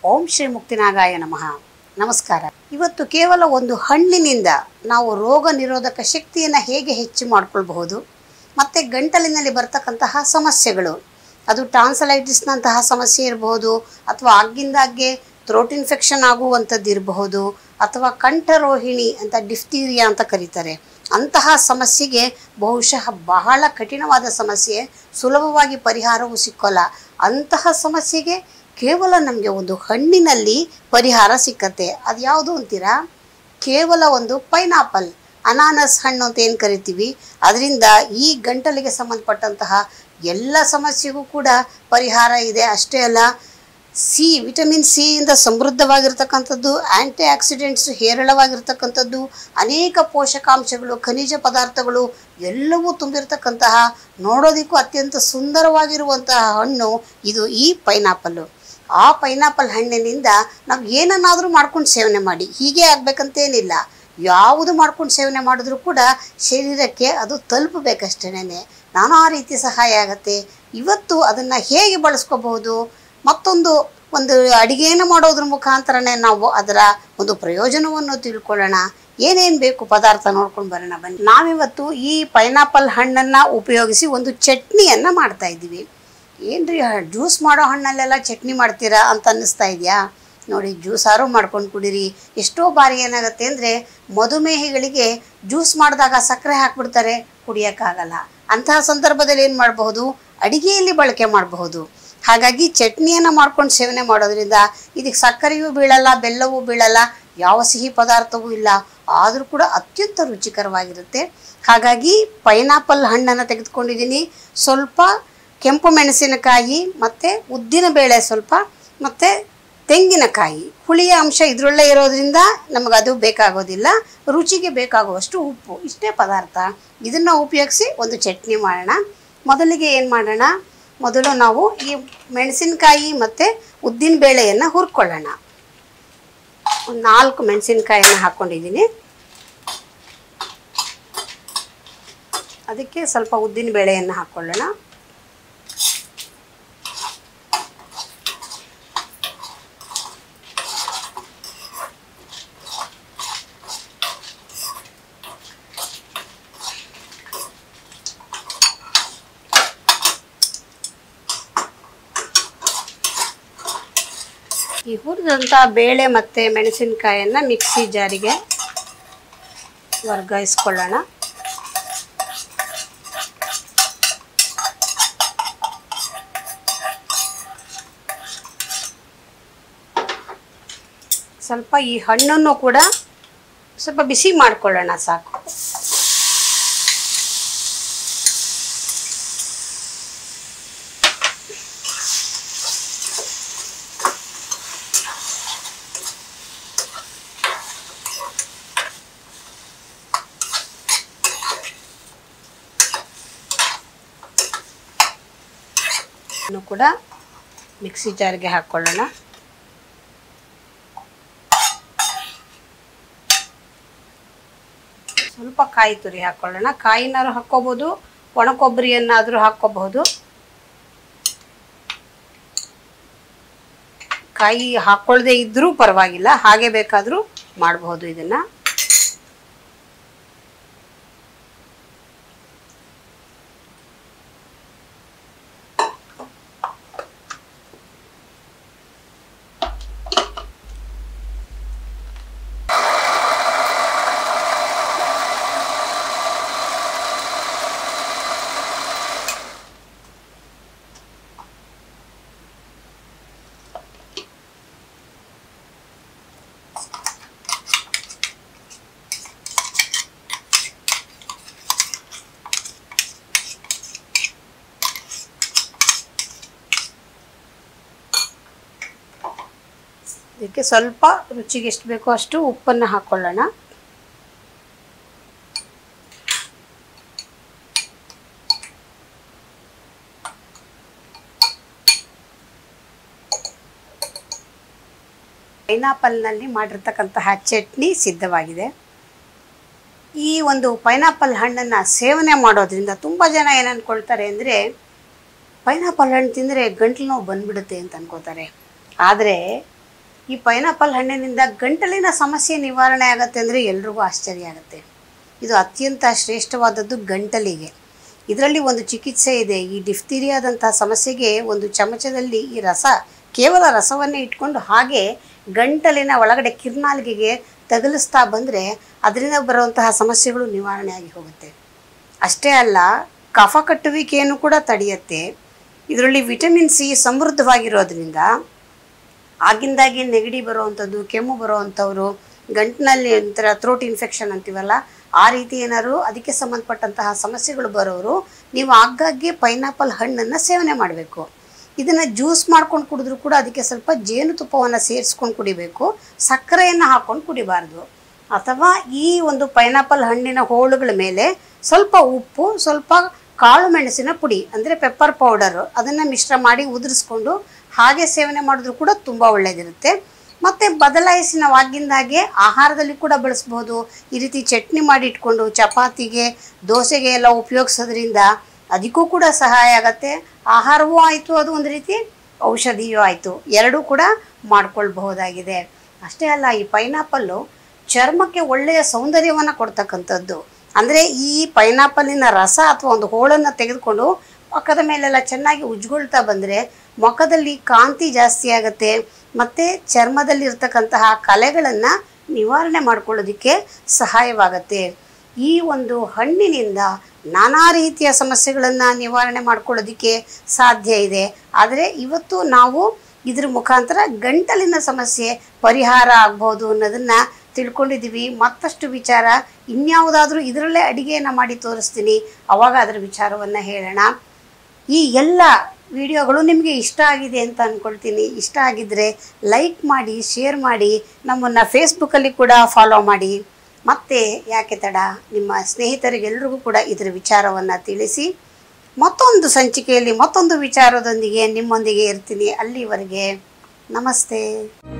ಓಂ ಶ್ರೀ ಮುಕ್ತಿನಾಗಾಯ ನಮಃ ನಮಸ್ಕಾರ ಇವತ್ತು ಕೇವಲ ಒಂದು ಹಣ್ಣಿನಿಂದ ನಾವು ರೋಗ ನಿರೋಧಕ ಶಕ್ತಿಯನ್ನು ಹೇಗೆ ಹೆಚ್ಚು ಮಾಡಿಕೊಳ್ಬಹುದು ಮತ್ತು ಗಂಟಲಿನಲ್ಲಿ ಬರ್ತಕ್ಕಂತಹ ಸಮಸ್ಯೆಗಳು ಅದು ಟಾನ್ಸಲೈಟಿಸ್ನಂತಹ ಸಮಸ್ಯೆ ಇರಬಹುದು ಅಥವಾ ಆಗಿಂದಾಗ್ಗೆ ಥ್ರೋಟ್ ಇನ್ಫೆಕ್ಷನ್ ಆಗುವಂಥದ್ದು ಇರಬಹುದು ಅಥವಾ ಕಂಠರೋಹಿಣಿ ಅಂತ ಡಿಫ್ತೀರಿಯಾ ಅಂತ ಕರೀತಾರೆ ಅಂತಹ ಸಮಸ್ಯೆಗೆ ಬಹುಶಃ ಬಹಳ ಕಠಿಣವಾದ ಸಮಸ್ಯೆ ಸುಲಭವಾಗಿ ಪರಿಹಾರವೂ ಸಿಕ್ಕೋಲ್ಲ ಅಂತಹ ಸಮಸ್ಯೆಗೆ ಕೇವಲ ನಮಗೆ ಒಂದು ಹಣ್ಣಿನಲ್ಲಿ ಪರಿಹಾರ ಸಿಕ್ಕತ್ತೆ ಅದು ಯಾವುದು ಅಂತೀರಾ ಕೇವಲ ಒಂದು ಪೈನಾಪಲ್ ಅನಾನಸ್ ಹಣ್ಣು ಅಂತ ಏನು ಕರಿತೀವಿ ಅದರಿಂದ ಈ ಗಂಟಲಿಗೆ ಸಂಬಂಧಪಟ್ಟಂತಹ ಎಲ್ಲ ಸಮಸ್ಯೆಗೂ ಕೂಡ ಪರಿಹಾರ ಇದೆ ಅಷ್ಟೇ ಅಲ್ಲ ಸಿ ವಿಟಮಿನ್ ಸಿ ಇಂದ ಸಮೃದ್ಧವಾಗಿರ್ತಕ್ಕಂಥದ್ದು ಆ್ಯಂಟಿ ಆಕ್ಸಿಡೆಂಟ್ಸ್ ಹೇರಳವಾಗಿರ್ತಕ್ಕಂಥದ್ದು ಅನೇಕ ಪೋಷಕಾಂಶಗಳು ಖನಿಜ ಪದಾರ್ಥಗಳು ಎಲ್ಲವೂ ತುಂಬಿರ್ತಕ್ಕಂತಹ ನೋಡೋದಕ್ಕೂ ಅತ್ಯಂತ ಸುಂದರವಾಗಿರುವಂತಹ ಹಣ್ಣು ಇದು ಈ ಪೈನಾಪಲ್ಲು ಆ ಪೈನಾಪಲ್ ಹಣ್ಣಿನಿಂದ ನಾವು ಏನನ್ನಾದರೂ ಮಾಡ್ಕೊಂಡು ಸೇವನೆ ಮಾಡಿ ಹೀಗೆ ಆಗಬೇಕಂತೇನಿಲ್ಲ ಯಾವುದು ಮಾಡ್ಕೊಂಡು ಸೇವನೆ ಮಾಡಿದ್ರೂ ಕೂಡ ಶರೀರಕ್ಕೆ ಅದು ತಲುಪಬೇಕಷ್ಟೇನೆ ನಾನಾ ರೀತಿ ಸಹಾಯ ಆಗುತ್ತೆ ಇವತ್ತು ಅದನ್ನು ಹೇಗೆ ಬಳಸ್ಕೋಬಹುದು ಮತ್ತೊಂದು ಒಂದು ಅಡಿಗೆಯನ್ನು ಮಾಡೋದ್ರ ಮುಖಾಂತರನೇ ನಾವು ಅದರ ಒಂದು ಪ್ರಯೋಜನವನ್ನು ತಿಳ್ಕೊಳ್ಳೋಣ ಏನೇನು ಬೇಕು ಪದಾರ್ಥ ನೋಡ್ಕೊಂಡು ಬರೋಣ ಬನ್ನಿ ನಾವಿವತ್ತು ಈ ಪೈನಾಪಲ್ ಹಣ್ಣನ್ನು ಉಪಯೋಗಿಸಿ ಒಂದು ಚಟ್ನಿಯನ್ನು ಮಾಡ್ತಾ ಇದ್ದೀವಿ ಏನ್ರಿ ಜ್ಯೂಸ್ ಮಾಡೋ ಹಣ್ಣಲ್ಲೆಲ್ಲ ಚಟ್ನಿ ಮಾಡ್ತೀರಾ ಅಂತ ಅನ್ನಿಸ್ತಾ ಇದೆಯಾ ನೋಡಿ ಜ್ಯೂಸಾರು ಮಾಡ್ಕೊಂಡು ಕುಡೀರಿ ಎಷ್ಟೋ ಬಾರಿ ಏನಾಗುತ್ತೆ ಅಂದರೆ ಮಧುಮೇಹಿಗಳಿಗೆ ಜ್ಯೂಸ್ ಮಾಡಿದಾಗ ಸಕ್ಕರೆ ಹಾಕ್ಬಿಡ್ತಾರೆ ಕುಡಿಯೋಕ್ಕಾಗಲ್ಲ ಅಂತಹ ಸಂದರ್ಭದಲ್ಲಿ ಏನು ಮಾಡಬಹುದು ಅಡಿಗೆಯಲ್ಲಿ ಬಳಕೆ ಮಾಡಬಹುದು ಹಾಗಾಗಿ ಚಟ್ನಿಯನ್ನು ಮಾಡ್ಕೊಂಡು ಸೇವನೆ ಮಾಡೋದ್ರಿಂದ ಇದಕ್ಕೆ ಸಕ್ಕರೆಯೂ ಬೀಳಲ್ಲ ಬೆಲ್ಲವೂ ಬೀಳಲ್ಲ ಯಾವ ಸಿಹಿ ಪದಾರ್ಥವೂ ಇಲ್ಲ ಆದರೂ ಕೂಡ ಅತ್ಯಂತ ರುಚಿಕರವಾಗಿರುತ್ತೆ ಹಾಗಾಗಿ ಪೈನಾಪಲ್ ಹಣ್ಣನ್ನು ತೆಗೆದುಕೊಂಡಿದ್ದೀನಿ ಸ್ವಲ್ಪ ಕೆಂಪು ಮೆಣಸಿನಕಾಯಿ ಮತ್ತು ಉದ್ದಿನ ಬೇಳೆ ಸ್ವಲ್ಪ ಮತ್ತು ತೆಂಗಿನಕಾಯಿ ಹುಳಿಯ ಅಂಶ ಇದರೊಳ್ಳೆ ಇರೋದ್ರಿಂದ ನಮಗೆ ಅದು ಬೇಕಾಗೋದಿಲ್ಲ ರುಚಿಗೆ ಬೇಕಾಗುವಷ್ಟು ಉಪ್ಪು ಇಷ್ಟೇ ಪದಾರ್ಥ ಇದನ್ನು ಉಪಯೋಗಿಸಿ ಒಂದು ಚಟ್ನಿ ಮಾಡೋಣ ಮೊದಲಿಗೆ ಏನು ಮಾಡೋಣ ಮೊದಲು ನಾವು ಈ ಮೆಣಸಿನಕಾಯಿ ಮತ್ತು ಉದ್ದಿನ ಬೇಳೆಯನ್ನು ಹುರ್ಕೊಳ್ಳೋಣ ಒಂದು ನಾಲ್ಕು ಮೆಣಸಿನಕಾಯಿಯನ್ನು ಹಾಕ್ಕೊಂಡಿದ್ದೀನಿ ಅದಕ್ಕೆ ಸ್ವಲ್ಪ ಉದ್ದಿನ ಬೇಳೆಯನ್ನು ಹಾಕ್ಕೊಳ್ಳೋಣ ಈ ಹುರಿದಂಥ ಬೇಳೆ ಮತ್ತು ಮೆಣಸಿನಕಾಯನ್ನು ಮಿಕ್ಸಿ ಜಾರಿಗೆ ವರ್ಗಾಯಿಸ್ಕೊಳ್ಳೋಣ ಸ್ವಲ್ಪ ಈ ಹಣ್ಣನ್ನು ಕೂಡ ಸ್ವಲ್ಪ ಬಿಸಿ ಮಾಡ್ಕೊಳ್ಳೋಣ ಸಾಕು ಇನ್ನು ಕೂಡ ಮಿಕ್ಸಿ ಜಾರ್ಗೆ ಹಾಕ್ಕೊಳ್ಳೋಣ ಸ್ವಲ್ಪ ಕಾಯಿ ತುರಿ ಹಾಕ್ಕೊಳ್ಳೋಣ ಕಾಯಿನಾರು ಹಾಕ್ಕೋಬೋದು ಒಣ ಕೊಬ್ಬರಿಯನ್ನಾದರೂ ಹಾಕ್ಕೋಬಹುದು ಕಾಯಿ ಹಾಕ್ಕೊಳ್ಳದೆ ಇದ್ದರೂ ಪರವಾಗಿಲ್ಲ ಹಾಗೆ ಬೇಕಾದರೂ ಮಾಡಬಹುದು ಇದನ್ನು ಇದಕ್ಕೆ ಸ್ವಲ್ಪ ರುಚಿಗೆ ಎಷ್ಟು ಬೇಕೋ ಅಷ್ಟು ಉಪ್ಪನ್ನು ಹಾಕ್ಕೊಳ್ಳೋಣ ಪೈನಾಪಲ್ನಲ್ಲಿ ಮಾಡಿರ್ತಕ್ಕಂತಹ ಚಟ್ನಿ ಸಿದ್ಧವಾಗಿದೆ ಈ ಒಂದು ಪೈನಾಪಲ್ ಹಣ್ಣನ್ನು ಸೇವನೆ ಮಾಡೋದ್ರಿಂದ ತುಂಬ ಜನ ಏನು ಅಂದ್ಕೊಳ್ತಾರೆ ಅಂದರೆ ಪೈನಾಪಲ್ ಹಣ್ಣು ತಿಂದರೆ ಗಂಟ್ಲು ನೋವು ಬಂದ್ಬಿಡುತ್ತೆ ಅಂತ ಅನ್ಕೋತಾರೆ ಆದರೆ ಈ ಪೈನಾಪಲ್ ಹಣ್ಣಿನಿಂದ ಗಂಟಲಿನ ಸಮಸ್ಯೆ ನಿವಾರಣೆ ಆಗುತ್ತೆ ಅಂದರೆ ಎಲ್ರಿಗೂ ಆಶ್ಚರ್ಯ ಆಗುತ್ತೆ ಇದು ಅತ್ಯಂತ ಶ್ರೇಷ್ಠವಾದದ್ದು ಗಂಟಲಿಗೆ ಇದರಲ್ಲಿ ಒಂದು ಚಿಕಿತ್ಸೆ ಇದೆ ಈ ಡಿಫ್ತೀರಿಯಾದಂಥ ಸಮಸ್ಯೆಗೆ ಒಂದು ಚಮಚದಲ್ಲಿ ಈ ರಸ ಕೇವಲ ರಸವನ್ನೇ ಇಟ್ಕೊಂಡು ಹಾಗೆ ಗಂಟಲಿನ ಒಳಗಡೆ ಕಿರ್ನಾಲಿಗೆಗೆ ತಗುಲಿಸ್ತಾ ಬಂದರೆ ಅದರಿಂದ ಬರುವಂತಹ ಸಮಸ್ಯೆಗಳು ನಿವಾರಣೆ ಆಗಿ ಹೋಗುತ್ತೆ ಅಷ್ಟೇ ಅಲ್ಲ ಕಫ ಕಟ್ಟುವಿಕೆಯನ್ನು ಕೂಡ ತಡೆಯುತ್ತೆ ಇದರಲ್ಲಿ ವಿಟಮಿನ್ ಸಿ ಸಮೃದ್ಧವಾಗಿರೋದ್ರಿಂದ ಆಗಿಂದಾಗೆ ನೆಗಡಿ ಬರುವಂಥದ್ದು ಕೆಮ್ಮು ಬರುವಂಥವ್ರು ಗಂಟಿನಲ್ಲಿ ಒಂಥರ ಥ್ರೋಟ್ ಇನ್ಫೆಕ್ಷನ್ ಅಂತೀವಲ್ಲ ಆ ರೀತಿ ಏನಾದ್ರು ಅದಕ್ಕೆ ಸಂಬಂಧಪಟ್ಟಂತಹ ಸಮಸ್ಯೆಗಳು ಬರೋರು ನೀವು ಆಗಾಗ್ಗೆ ಪೈನಾಪಲ್ ಹಣ್ಣನ್ನು ಸೇವನೆ ಮಾಡಬೇಕು ಇದನ್ನು ಜ್ಯೂಸ್ ಮಾಡ್ಕೊಂಡು ಕುಡಿದ್ರೂ ಕೂಡ ಅದಕ್ಕೆ ಸ್ವಲ್ಪ ಜೇನುತುಪ್ಪವನ್ನು ಸೇರಿಸ್ಕೊಂಡು ಕುಡಿಬೇಕು ಸಕ್ಕರೆಯನ್ನು ಹಾಕ್ಕೊಂಡು ಕುಡಿಬಾರ್ದು ಅಥವಾ ಈ ಒಂದು ಪೈನಾಪಲ್ ಹಣ್ಣಿನ ಹೋಳುಗಳ ಮೇಲೆ ಸ್ವಲ್ಪ ಉಪ್ಪು ಸ್ವಲ್ಪ ಕಾಳು ಮೆಣಸಿನ ಪುಡಿ ಅಂದರೆ ಪೆಪ್ಪರ್ ಪೌಡರು ಅದನ್ನು ಮಿಶ್ರ ಮಾಡಿ ಉದುರಿಸ್ಕೊಂಡು ಹಾಗೆ ಸೇವನೆ ಮಾಡಿದ್ರೂ ಕೂಡ ತುಂಬ ಒಳ್ಳೆಯದಿರುತ್ತೆ ಮತ್ತು ಬದಲಾಯಿಸಿ ನಾವು ಆಗಿಂದಾಗೆ ಆಹಾರದಲ್ಲಿ ಕೂಡ ಬಳಸ್ಬೋದು ಈ ರೀತಿ ಚಟ್ನಿ ಮಾಡಿ ಇಟ್ಕೊಂಡು ಚಪಾತಿಗೆ ದೋಸೆಗೆ ಎಲ್ಲ ಉಪಯೋಗಿಸೋದ್ರಿಂದ ಅದಕ್ಕೂ ಕೂಡ ಸಹಾಯ ಆಗತ್ತೆ ಆಹಾರವೂ ಆಯಿತು ಅದು ಒಂದು ರೀತಿ ಔಷಧಿಯೂ ಆಯಿತು ಎರಡೂ ಕೂಡ ಮಾಡ್ಕೊಳ್ಬಹುದಾಗಿದೆ ಅಷ್ಟೇ ಅಲ್ಲ ಈ ಪೈನಾಪಲ್ಲು ಚರ್ಮಕ್ಕೆ ಒಳ್ಳೆಯ ಸೌಂದರ್ಯವನ್ನು ಕೊಡ್ತಕ್ಕಂಥದ್ದು ಅಂದರೆ ಈ ಪೈನಾಪಲ್ಲಿನ ರಸ ಅಥವಾ ಒಂದು ಹೋಳನ್ನು ತೆಗೆದುಕೊಂಡು ಮುಖದ ಮೇಲೆಲ್ಲ ಚೆನ್ನಾಗಿ ಉಜ್ಕೊಳ್ತಾ ಬಂದರೆ ಮುಖದಲ್ಲಿ ಕಾಂತಿ ಜಾಸ್ತಿ ಆಗುತ್ತೆ ಮತ್ತು ಚರ್ಮದಲ್ಲಿ ಇರ್ತಕ್ಕಂತಹ ಕಲೆಗಳನ್ನು ನಿವಾರಣೆ ಮಾಡ್ಕೊಳ್ಳೋದಕ್ಕೆ ಸಹಾಯವಾಗುತ್ತೆ ಈ ಒಂದು ಹಣ್ಣಿನಿಂದ ನಾನಾ ರೀತಿಯ ಸಮಸ್ಯೆಗಳನ್ನು ನಿವಾರಣೆ ಮಾಡ್ಕೊಳ್ಳೋದಕ್ಕೆ ಸಾಧ್ಯ ಇದೆ ಆದರೆ ಇವತ್ತು ನಾವು ಇದ್ರ ಮುಖಾಂತರ ಗಂಟಲಿನ ಸಮಸ್ಯೆ ಪರಿಹಾರ ಆಗ್ಬೋದು ಅನ್ನೋದನ್ನು ತಿಳ್ಕೊಂಡಿದ್ದೀವಿ ಮತ್ತಷ್ಟು ವಿಚಾರ ಇನ್ಯಾವುದಾದ್ರೂ ಇದರಲ್ಲೇ ಅಡಿಗೆಯನ್ನು ಮಾಡಿ ತೋರಿಸ್ತೀನಿ ಅವಾಗ ಅದರ ವಿಚಾರವನ್ನು ಹೇಳೋಣ ಈ ಎಲ್ಲ ವಿಡಿಯೋಗಳು ನಿಮಗೆ ಇಷ್ಟ ಆಗಿದೆ ಅಂತ ಅಂದ್ಕೊಳ್ತೀನಿ ಇಷ್ಟ ಆಗಿದ್ದರೆ ಲೈಕ್ ಮಾಡಿ ಶೇರ್ ಮಾಡಿ ನಮ್ಮನ್ನು ಫೇಸ್ಬುಕ್ಕಲ್ಲಿ ಕೂಡ ಫಾಲೋ ಮಾಡಿ ಮತ್ತೆ ಯಾಕೆ ತಡ ನಿಮ್ಮ ಸ್ನೇಹಿತರಿಗೆಲ್ರಿಗೂ ಕೂಡ ಇದರ ವಿಚಾರವನ್ನು ತಿಳಿಸಿ ಮತ್ತೊಂದು ಸಂಚಿಕೆಯಲ್ಲಿ ಮತ್ತೊಂದು ವಿಚಾರದೊಂದಿಗೆ ನಿಮ್ಮೊಂದಿಗೆ ಇರ್ತೀನಿ ಅಲ್ಲಿವರೆಗೆ ನಮಸ್ತೆ